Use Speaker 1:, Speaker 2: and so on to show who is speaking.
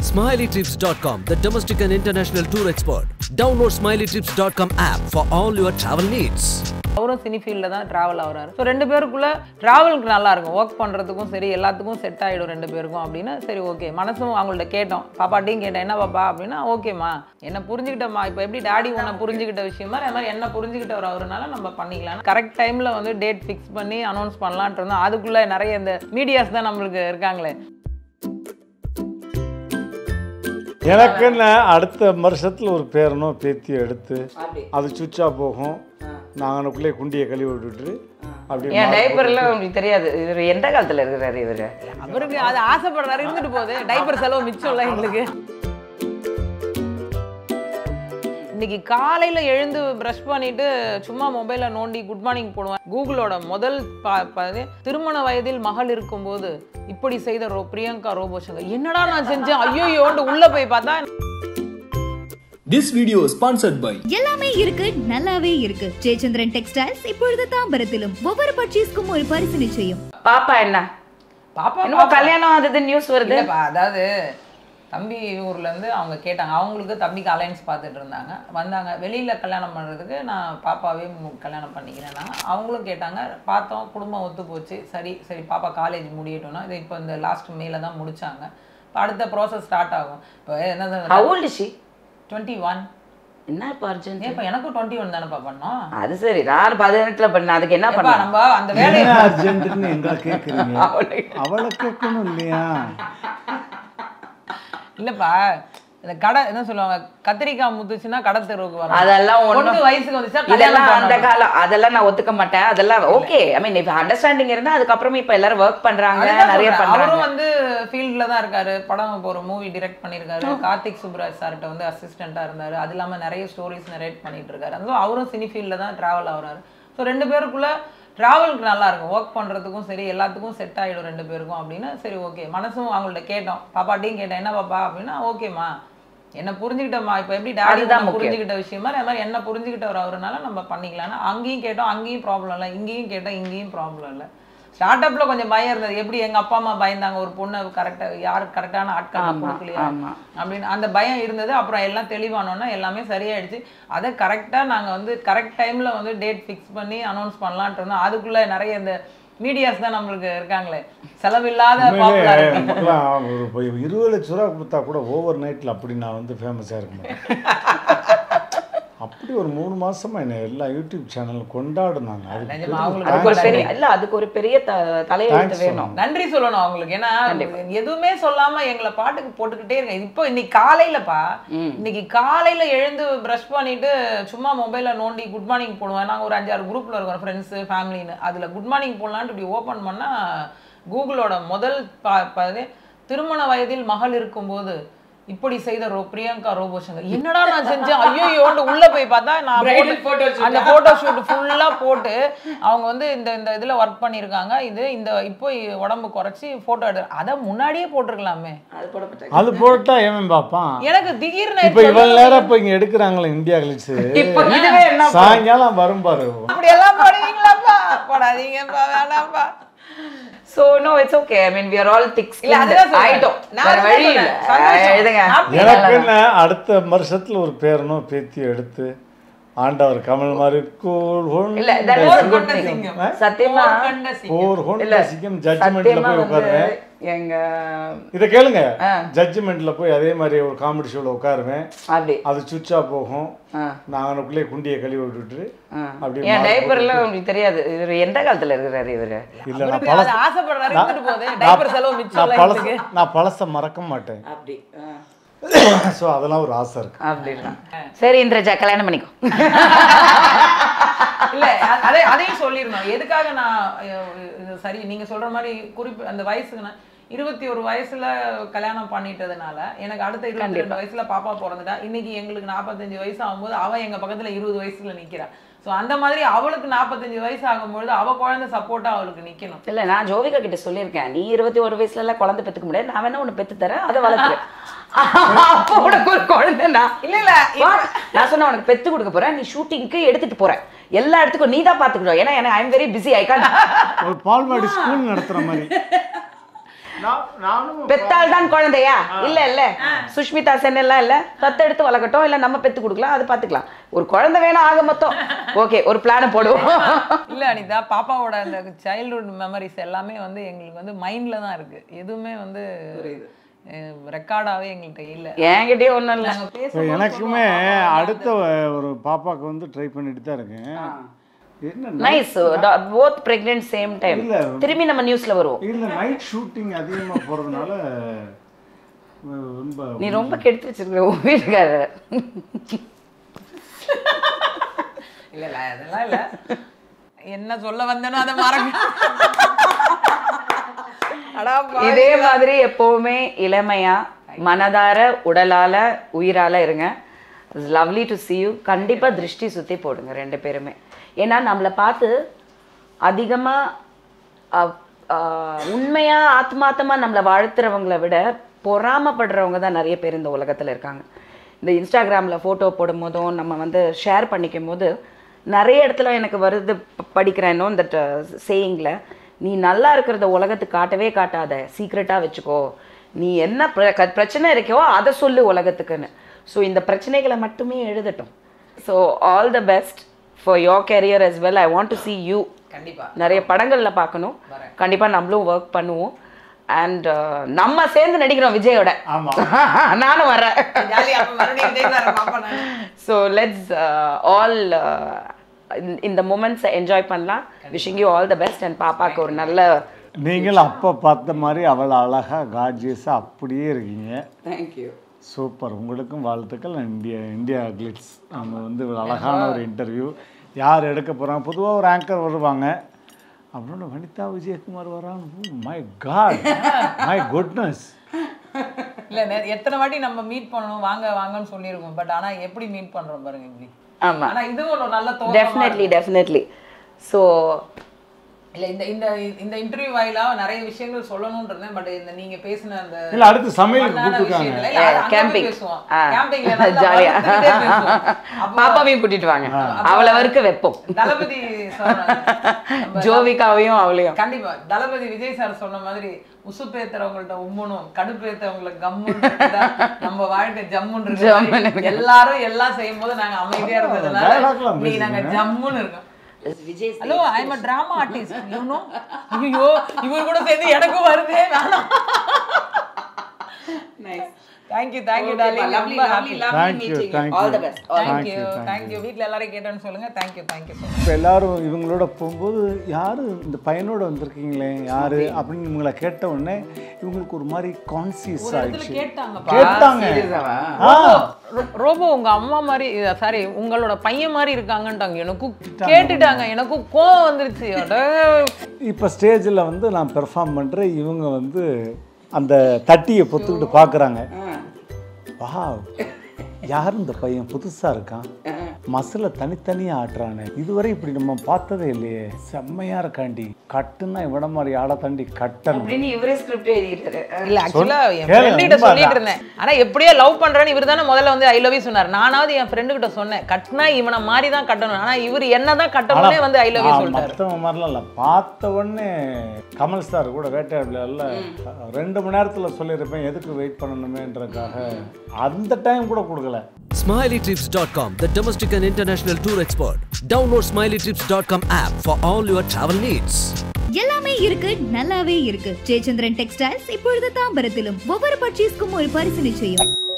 Speaker 1: SmileyTrips.com, the domestic and international tour expert. Download SmileyTrips.com app for all your travel needs.
Speaker 2: அவரும் cine ஃபீல்டில் தான் travel ஆகுறாரு so ரெண்டு பேருக்குள்ள ட்ராவலுக்கு நல்லா இருக்கும் ஒர்க் பண்ணுறதுக்கும் சரி எல்லாத்துக்கும் செட் ஆகிடும் ரெண்டு பேருக்கும் அப்படின்னு சரி ஓகே மனசும் அவங்கள்ட்ட கேட்டோம் பாப்பாட்டையும் கேட்டேன் என்ன பாப்பா அப்படின்னா ஓகேம்மா என்ன புரிஞ்சுக்கிட்டம்மா இப்போ எப்படி டாடி உன்னை புரிஞ்சுக்கிட்ட விஷயம் மாதிரி அது மாதிரி என்ன புரிஞ்சுக்கிட்டவர் அவருனால நம்ம பண்ணிக்கலாம் கரெக்ட் டைமில் வந்து டேட் ஃபிக்ஸ் பண்ணி அனௌன்ஸ் பண்ணலான்ட்டு இருந்தோம் அதுக்குள்ளே நிறைய இந்த மீடியாஸ் தான் நம்மளுக்கு இருக்காங்களே
Speaker 3: எனக்குன்னு அடுத்த வருஷத்தில் ஒரு பேரனோ பேத்தி எடுத்து அது சுவிட்ச் ஆஃப் போகும் நாங்கள் அதுக்குள்ளே குண்டியை கழுவி விட்டுட்டு அப்படி
Speaker 4: என் டைப்பர்லாம் உங்களுக்கு தெரியாது இவர் எந்த காலத்துல இருக்கிறாரு இவரு
Speaker 2: அவருக்கு அது ஆசைப்படுறாரு இருந்துட்டு போகுது டைப்பர் செலவு மிச்சம் இல்லை எங்களுக்கு இன்னைக்கு காலையில் எழுந்து ப்ரஷ் பண்ணிட்டு சும்மா மொபைலில் நோண்டி குட் மார்னிங் போடுவேன் கூகுளோட முதல் பா பா- திருமண வயதில் மகள் இருக்கும்போது இப்படி செய்த ரோ பிரியங்கா ரோபோ சங்கர் என்னடா நான் செஞ்சேன் ஐயோயோண்டு உள்ள போய் பார்த்தா
Speaker 5: This video is sponsored by
Speaker 6: எல்லாமே இருக்கு நல்லாவே இருக்கு ஜெயச்சந்திரன் டெக்ஸ்டைல்ஸ் இப்பொழுது தாம்பரத்திலும் ஒவ்வொரு பர்ச்சேஸ்க்கும் ஒரு பரிசு நிச்சயம்
Speaker 4: பாப்பா என்ன
Speaker 2: பாப்பா
Speaker 4: என்னமோ கல்யாணம் அது நியூஸ் வருது
Speaker 2: இல்லைப்பா அதாவது தம்பி ஊர்ல இருந்து அவங்க கேட்டாங்க அவங்களுக்கு தம்பிக்கு அலைன்ஸ் பார்த்துட்டு இருந்தாங்க வந்தாங்க வெளியில கல்யாணம் பண்றதுக்கு நான் பாப்பாவே மு- கல்யாணம் பண்ணிக்கிறேன்னா அவங்களும் கேட்டாங்க பார்த்தோம் குடும்பம் ஒத்து போச்சு சரி சரி பாப்பா காலேஜ் முடியட்டும்னா இது இப்போ இந்த லாஸ்ட் மேல தான் முடிச்சாங்க இப்போ அடுத்த ப்ராசஸ் ஸ்டார்ட் ஆகும் இப்போ என்ன
Speaker 4: how old she
Speaker 2: twenty one
Speaker 4: என்ன இப்போ அர்ஜென்ட்
Speaker 2: ஏன் இப்போ எனக்கும் டுவெண்ட்டி ஒன் தானேப்பா பண்ணோம்
Speaker 4: அது சரி நான் பதினெட்டுல பண்ண அதுக்கு என்ன
Speaker 2: ஏப்பா,
Speaker 4: பண்ண
Speaker 2: நம்ம அந்த வேலையை
Speaker 3: என்ன அர்ஜென்ட்னு எங்களை கேட்குறீங்க அவளை கேட்கணும் இல்லையா
Speaker 2: இல்லப்பா இந்த கடை என்ன சொல்லுவாங்க கத்திரிக்காய் முத்துச்சுன்னா கடை தெருவுக்கு வரும்
Speaker 4: அதெல்லாம் ஒண்ணும்
Speaker 2: பொண்ணு வயசுக்கு வந்துச்சா கல்யாணம்
Speaker 4: இதெல்லாம் அந்த
Speaker 2: பண்ணணும்.
Speaker 4: காலம் அதெல்லாம் நான் ஒத்துக்க மாட்டேன் அதெல்லாம் ஓகே ஐ மீன் இப்ப அண்டர்ஸ்டாண்டிங் இருந்தா அதுக்கப்புறமா இப்ப எல்லாரும் ஒர்க் பண்றாங்க
Speaker 2: அதுதான்
Speaker 4: நிறைய
Speaker 2: சொல்றேன்.
Speaker 4: பண்றாங்க
Speaker 2: அவரும் வந்து ஃபீல்ட்ல தான் இருக்காரு படம் இப்போ ஒரு மூவி டிரெக்ட் பண்ணியிருக்காரு கார்த்திக் சுப்ராஜ் சார்கிட்ட வந்து அசிஸ்டண்டா இருந்தாரு அது இல்லாம நிறைய ஸ்டோரிஸ் நரேட் பண்ணிட்டு இருக்காரு அதுவும் அவரும் சினி ஃபீல்ட்ல தான் டிராவல் ஆகுறாரு ஸோ ரெண்டு பேருக்குள்ள டிராவலுக்கு நல்லா இருக்கும் ஒர்க் பண்றதுக்கும் சரி எல்லாத்துக்கும் செட் ஆகிடும் ரெண்டு பேருக்கும் அப்படின்னு சரி ஓகே மனசும் அவங்கள்ட்ட கேட்டோம் பாப்பாட்டையும் கேட்டேன் என்ன பாப்பா அப்படின்னா ஓகேம்மா என்ன புரிஞ்சுக்கிட்டம்மா இப்போ எப்படி டாடி
Speaker 4: அதுதான்
Speaker 2: தான்
Speaker 4: முக்கியம்.
Speaker 2: புரிஞ்சுக்கிட்ட விஷயம் மாதிரி அது மாதிரி என்ன புரிஞ்சுக்கிட்டவர் அவருனால நம்ம பண்ணிக்கலாம்னா அங்கேயும் கேட்டோம் அங்கேயும் ப்ராப்ளம் இல்லை இங்கேயும் கேட்டோம் இங்கேயும் ப்ராப்ளம் இல்லை ஸ்டார்ட் அப்ல கொஞ்சம் பயம் இருந்தது எப்படி எங்க அப்பா அம்மா பயந்தாங்க ஒரு பொண்ணை கரெக்டா யாரு கரெக்டான ஆட்கள்
Speaker 4: ஆமா,
Speaker 2: கொடுக்கலையா
Speaker 4: ஆமா.
Speaker 2: அப்படின்னு அந்த பயம் இருந்தது அப்புறம் எல்லாம் தெளிவானோன்னா எல்லாமே சரியாயிடுச்சு அதை கரெக்டா நாங்க வந்து கரெக்ட் டைம்ல வந்து டேட் ஃபிக்ஸ் பண்ணி அனௌன்ஸ் பண்ணலான்ட்டு இருந்தோம் அதுக்குள்ள நிறைய இந்த மீடியாஸ் தான் நம்மளுக்கு இருக்காங்களே செலவில்லாத
Speaker 3: உண்மையிலே
Speaker 2: பாப்புலாரிட்டி
Speaker 3: நமக்கெல்லாம் ஒரு இப்போ இருபது லட்ச ரூபா கொடுத்தா கூட ஓவர் நைட்டில் அப்படி நான் வந்து ஃபேமஸாக இருக்க மாட்டேன் அப்படி ஒரு மூணு மாசமா என்ன எல்லா யூடியூப் சேனலும் கொண்டாடுனாங்க அதுக்கு
Speaker 2: நிஜமா,
Speaker 3: பெரிய
Speaker 2: அவங்களுக்கு
Speaker 4: அதுக்கு ஒரு
Speaker 3: thanks.
Speaker 4: பெரிய இல்ல அதுக்கு ஒரு பெரிய த- தலையெழுத்து
Speaker 3: Thanks
Speaker 4: வேணும்
Speaker 2: நன்றி சொல்லணும் அவங்களுக்கு ஏன்னா எதுவுமே சொல்லாம எங்களை பாட்டுக்கு போட்டுக்கிட்டே இருக்க இப்போ இன்னைக்கு காலையிலப்பா இன்னைக்கு காலையில எழுந்து ப்ரஷ் பண்ணிட்டு சும்மா மொபைல நோண்டி குட் மார்னிங் போடுவேன் நாங்க ஒரு அஞ்சாறு குரூப்ல இருக்கோம் ஃப்ரெண்ட்ஸ் ஃபேமிலின்னு அதுல குட் மார்னிங் போடலான்ட்டு இப்படி ஓபன் பண்ணா கூகுளோட முதல் பா பா- திருமண வயதில் மகள் இருக்கும்போது இப்படி செய்த ரோ பிரியங்கா ரோபோ சங்கர் என்னடா நான் செஞ்சேன் ஐயோயோண்டு உள்ள போய் பார்த்தா நான் போட்டு- அந்த போட்டோ ஷூட் ஃபுல்லா போட்டு அவங்க வந்து இந்த இந்த இதுல ஒர்க் பண்ணியிருக்காங்க இது இந்த இப்போ உடம்பு குறைச்சி போட்டோ எடு அதை முன்னாடியே போட்டிருக்கலாமே
Speaker 4: அது போடப்பட்ட
Speaker 3: அது போட்டா ஏன் பார்ப்பான்
Speaker 2: எனக்கு திடீர்னு
Speaker 3: இப்போ இவ்வளவு நேரம் இப்போ இங்க எடுக்கிறாங்களே இந்தியா கழிச்சு
Speaker 4: இப்போ இதுவே என்ன
Speaker 3: சாயங்காலம் வரும் பாரு
Speaker 2: அப்படி எல்லாம் போடுவீங்களாப்பா போடாதீங்கப்பா வேணாம்ப்பா
Speaker 4: so no it's okay I mean we are all thick
Speaker 2: இல்ல,
Speaker 4: skinned
Speaker 2: அதுதான் சொல்றேன்.
Speaker 4: ஆயிட்டோம்
Speaker 2: நான்
Speaker 4: வேற
Speaker 2: அதுதான்
Speaker 4: வழி இல்ல
Speaker 2: சொல்றேன். சந்தோஷம்.
Speaker 4: எழுதுங்க
Speaker 2: Happy.
Speaker 3: எனக்குன்னு அடுத்த வருஷத்துல ஒரு பேரனோ பேத்தி எடுத்து ஆண்டவர் கமல் மாதிரி கூழ்
Speaker 4: இல்ல that is a good
Speaker 2: போர்க்கொண்ட
Speaker 4: thing.
Speaker 2: சிங்கம்.
Speaker 4: சத்தியமா
Speaker 2: போர்க்கொண்ட சிங்கம்.
Speaker 3: போர்
Speaker 4: இல்ல
Speaker 3: ஹோண்டா சிக்கம் ஜட்ஜ்மெண்ட்ல
Speaker 4: சத்தியமா
Speaker 3: போய்
Speaker 4: வந்து
Speaker 3: உட்காருவேன்
Speaker 4: எங்க
Speaker 3: இதை கேளுங்க
Speaker 4: ஆ.
Speaker 3: ஜட்ஜ்மெண்ட்ல போய் அதே மாதிரி ஒரு காமெடி ஷோல உட்காருவேன்
Speaker 4: அப்படி
Speaker 3: அது சுவிட்ச் ஆஃப் போகும்
Speaker 4: ஆ.
Speaker 3: நான் அதுக்குள்ளே குண்டியை கழுவி விட்டுட்டு
Speaker 4: ஆ.
Speaker 3: அப்படி
Speaker 4: என்
Speaker 3: மாறு
Speaker 4: டைப்பர்லாம் உங்களுக்கு தெரியாது இவர் எந்த காலத்துல இருக்கிறாரு இவரு
Speaker 3: இல்ல நான்
Speaker 2: அவருக்கு
Speaker 3: பழச
Speaker 2: அது ஆசைப்படுறாரு
Speaker 3: நான்-
Speaker 2: இருந்துட்டு போகுது டைப்பர் செலவு மிச்சம்
Speaker 3: நான்
Speaker 2: இல்லை
Speaker 3: பழச
Speaker 2: எங்களுக்கு.
Speaker 3: நான் பழச மறக்க மாட்டேன்
Speaker 4: அப்படி ஆ.
Speaker 3: ஸோ அதெல்லாம் ஒரு ஆசை இருக்கு
Speaker 4: அப்படின்னா சரி இந்திரஜா கல்யாணம் பண்ணிக்கோ
Speaker 2: இல்ல அ- அதே அதையும் சொல்லிருந்தோம் எதுக்காக நான் அஹ், இது சரி நீங்க சொல்ற மாதிரி குறிப்பு அந்த வயசுக்கு நான் இருபத்தி ஒரு வயசுல கல்யாணம் பண்ணிட்டதுனால எனக்கு அடுத்த இருபத்தி ரெண்டு வயசுல பாப்பா பிறந்துட்டா இன்னைக்கு எங்களுக்கு நாற்பத்தஞ்சு வயசு ஆகும்போது அவ எங்க பக்கத்துல இருபது வயசுல நிக்கிறா சோ அந்த மாதிரி அவளுக்கு நாற்பத்தஞ்சு வயசு ஆகும்பொழுது அவ குழந்தை சப்போர்ட்டா அவளுக்கு நிக்கணும்
Speaker 4: இல்ல நான் ஜோவிகா கிட்ட சொல்லியிருக்கேன் நீ இருபத்தி ஒரு வயசுல எல்லாம் குழந்தை பெத்துக்க முடியாது நான் வேணா உன்னை பெத்து தரேன் அதை வளர்க்குறேன் அப்போ உனக்கு ஒரு குழந்தை நான்
Speaker 2: இல்ல இல்ல
Speaker 4: What? நான் சொன்னேன் உனக்கு பெத்து கொடுக்க போறேன் நீ ஷூட்டிங்க்கு எடுத்துட்டு போறேன் எல்லா இடத்துக்கும் நீ தான் பாத்துக்கணும் ஏன்னா எனக்கு I am very busy I can
Speaker 3: ஒரு பால்வாடி ஸ்கூல் நடத்துற மாதிரி நான் நானும்
Speaker 4: பெத்தால் தான் குழந்தையா இல்ல இல்ல சுஷ்மிதா சென் எல்லாம் இல்ல தத்தெடுத்து வளர்க்கட்டும் இல்ல நம்ம பெத்து கொடுக்கலாம் அது பாத்துக்கலாம் ஒரு குழந்தை வேணும் ஆக மொத்தம் ஓகே ஒரு பிளான போடுவோம்
Speaker 2: இல்ல அனிதா பாப்பாவோட அந்த சைல்ட்ஹுட் மெமரிஸ் எல்லாமே வந்து எங்களுக்கு வந்து மைண்ட்ல தான் இருக்கு எதுவுமே வந்து ரெக்கார்டாவே எங்கள்கிட்ட இல்ல
Speaker 4: என்கிட்டயே ஒண்ணும் இல்ல
Speaker 2: நாங்க பேசும்போது
Speaker 3: எனக்குமே
Speaker 2: சொல்லுவோம்,
Speaker 3: அடுத்த ஒரு பாப்பாக்கு வந்து ட்ரை பண்ணிட்டு தான் இருக்கேன் என்ன
Speaker 4: nice both pregnant same time
Speaker 3: இல்ல.
Speaker 4: திரும்பி நம்ம நியூஸ்ல வருவோம்
Speaker 3: இல்ல நைட் ஷூட்டிங் அதிகமா போறதுனால ரொம்ப
Speaker 4: நீ ரொம்ப கெடுத்து வச்சிருக்க உன் வீட்டுக்காரர்
Speaker 2: இல்ல இல்ல அதெல்லாம் இல்ல என்ன சொல்ல வந்தேனோ அதை மறக்க அடா பாவி.
Speaker 4: இதே மாதிரி எப்பவுமே இளமையா மனதார உடலால உயிரால இருங்க லவ்லி டு see you கண்டிப்பா திருஷ்டி சுத்தி போடுங்க ரெண்டு பேருமே ஏன்னா நம்மளை பார்த்து அதிகமா அஹ், அஹ், உண்மையா ஆத்மார்த்தமா நம்மளை வாழ்த்துறவங்கள விட பொறாமப்படுறவங்க தான் நிறைய பேர் இந்த உலகத்துல இருக்காங்க இந்த இன்ஸ்டாகிராம்ல போட்டோ போடும் போதும் நம்ம வந்து ஷேர் பண்ணிக்கும் போது நிறைய இடத்துல எனக்கு வருது ப- படிக்கிறேனோ இந்த சேயிங்கில் நீ நல்லா இருக்கிறத உலகத்துக்கு காட்டவே காட்டாத சீக்ரெட்டாக வச்சுக்கோ நீ என்ன பிர- க- பிரச்சனை இருக்கோ அதை சொல்லு உலகத்துக்குன்னு ஸோ இந்த பிரச்சனைகளை மட்டுமே எழுதட்டும் so all the best for your career as well I want to see you
Speaker 2: கண்டிப்பா
Speaker 4: நிறைய படங்கள்ல பார்க்கணும் கண்டிப்பா நம்மளும் ஒர்க் பண்ணுவோம் அண்ட் நம்ம சேர்ந்து நடிக்கிறோம் விஜயோட
Speaker 3: ஆமா.
Speaker 4: நானும் வரேன்
Speaker 2: ஜாலி அப்ப மறுபடியும் விஜய் சார் பாப்பா நான்
Speaker 4: ஸோ லெட்ஸ் ஆல் இந்த மூமெண்ட்ஸை என்ஜாய் பண்ணலாம் wishing you all the best and பாப்பாக்கு ஒரு நல்ல
Speaker 3: நீங்கள் அப்போ பார்த்த மாதிரி அவள் அழகா கார்ஜியஸாக அப்படியே இருக்கீங்க
Speaker 4: தேங்க்யூ
Speaker 3: சூப்பர் உங்களுக்கும் வாழ்த்துக்கள் இந்தியா இந்தியா கிளிட்ஸ் நம்ம வந்து ஒரு அழகான ஒரு இன்டர்வியூ யார் எடுக்க போகிறாங்க பொதுவாக ஒரு ஆங்கர் வருவாங்க அப்படின்னு வனிதா விஜயகுமார் வரான்னு மை காட் மை குட்னஸ்
Speaker 2: இல்ல நெ- எத்தனை வாட்டி நம்ம மீட் பண்ணணும் வாங்க வாங்கன்னு சொல்லியிருக்கோம் பட் ஆனா எப்படி மீட் பண்றோம் பாருங்க இப்படி
Speaker 4: ஆமா
Speaker 2: ஆனா இதுவும் ஒரு நல்ல தோற்றமா
Speaker 4: டெஃபினெட்லி டெஃபினெட்லி ஸோ
Speaker 2: இல்ல இந்த இந்த இந்த இன்டர்வியூ வாயிலா நிறைய விஷயங்கள் சொல்லணும்னு இருந்தேன் பட் இந்த நீங்க பேசின அந்த
Speaker 3: இல்லை அடுத்து சமையலுக்கு
Speaker 2: பண்ணாத
Speaker 3: கூப்பிட்டுருக்காங்க
Speaker 2: விஷயத்துல, இல்ல, அது அங்க போய்
Speaker 4: கேம்பிங்
Speaker 2: பேசுவோம். campingல நல்லா
Speaker 4: ஜாலியா
Speaker 2: வறுத்துக்கிட்டே பேசுவோம். அப்போ
Speaker 4: பாப்பாவையும் கூட்டிட்டு வாங்க அவளை வறுக்க வைப்போம்
Speaker 2: தளபதி சொன்னாங்க. நம்ம
Speaker 4: ஜோவிகாவையும் அவளையும்
Speaker 2: கண்டிப்பா தளபதி விஜய் சார் சொன்ன மாதிரி உசுப்பேத்துறவங்கள்ட்ட உம்முனும் கடுப்பேத்தவங்களை கம்முன்னு இருந்தா நம்ம வாழ்க்கை ஜம்முன்னு
Speaker 4: ஜம்முன்னு
Speaker 2: இருக்கு எல்லாரும் எல்லாம் செய்யும் போது நாங்க அமைதியா இருந்ததுனால
Speaker 3: dialogue-லாம்
Speaker 2: நீ நாங்க
Speaker 3: பேசுங்க.
Speaker 2: ஜம்முன்னு இருக்கோம்
Speaker 4: Vijay
Speaker 2: hello I am drama artist you know ஐயோ இவர் கூட சேர்ந்து எனக்கும் வருதே வேணாம் தேங்க்யூ தேங்க்யூ டார்லிங் ரொம்ப happy
Speaker 3: Thank you, thank
Speaker 4: all
Speaker 3: you.
Speaker 4: The best
Speaker 3: Thank
Speaker 2: thank you
Speaker 3: you, thank
Speaker 2: thank you வீட்ல எல்லாரும் கேட்டேன்னு சொல்லுங்க தேங்க்யூ தேங்க்யூ ஸோ
Speaker 3: இப்போ எல்லாரும் இவங்களோட போகும்போது யாரு இந்த பையனோட வந்திருக்கீங்களே யாரு அப்படின்னு இவங்களை கேட்ட உடனே இவங்களுக்கு ஒரு மாதிரி கான்சியஸ் ஆயிடுச்சு
Speaker 2: கேட்டாங்கப்பா
Speaker 3: கேட்டாங்க ஆ
Speaker 2: ரோ- ரோபோ உங்க அம்மா மாதிரி சாரி உங்களோட பையன் மாதிரி இருக்காங்கன்ட்டாங்க எனக்கும் கேட்டுட்டாங்க எனக்கும் கோவம் வந்துருச்சு அட
Speaker 3: இப்போ ஸ்டேஜில் வந்து நான் பெர்ஃபார்ம் பண்ணுறேன் இவங்க வந்து அந்த தட்டியை பொத்துக்கிட்டு பார்க்குறாங்க வா யார் இந்த பையன் புதுசாக இருக்கான் மசில தனித்தனியாக ஆட்டுறானே இதுவரை இப்படி நம்ம பார்த்ததே இல்லையே செம்மையாக இருக்காண்டி கட்டுன்னா இவட மாதிரி ஆளை தாண்டி கட்டணும்
Speaker 4: அப்படின்னு இவரே ஸ்கிரிப்ட் எழுதிட்டாரு
Speaker 2: இல்ல ஆக்சுவலா என்
Speaker 3: கேளு,
Speaker 2: ஃப்ரெண்டு கிட்ட
Speaker 3: உண்மை
Speaker 2: சொல்லிட்டு
Speaker 3: அதான்.
Speaker 2: இருந்தேன் ஆனா எப்படியோ லவ் பண்றேன்னு இவர் தானே முதல்ல வந்து ஐ லவ் யூ சொன்னார் நானாவது என் ஃப்ரெண்டு கிட்ட சொன்னேன் கட்டினா இவனை மாதிரி தான் கட்டணும் ஆனா இவர் என்னதான் கட்டணும்னே வந்து ஐ லவ் யூ சொல்லிட்டாரு
Speaker 3: மற்றவங்க மாதிரிலாம் இல்லை பார்த்த உடனே கமல் சார் கூட வேட்டையாடல ரெண்டு மணி நேரத்தில் சொல்லியிருப்பேன் எதுக்கு வெயிட் பண்ணணுமேன்றதுக்காக அந்த டைம் கூட கொடுக்கல
Speaker 1: SmileyTrips.com, the domestic and international tour expert. Download SmileyTrips.com app for all your travel needs.
Speaker 6: எல்லாமே இருக்கு நல்லாவே இருக்கு ஜெயச்சந்திரன் டெக்ஸ்டைல்ஸ் இப்பொழுது தாம்பரத்திலும் ஒவ்வொரு பர்ச்சேஸ்க்கும் ஒரு பரிசு நிச்சயம்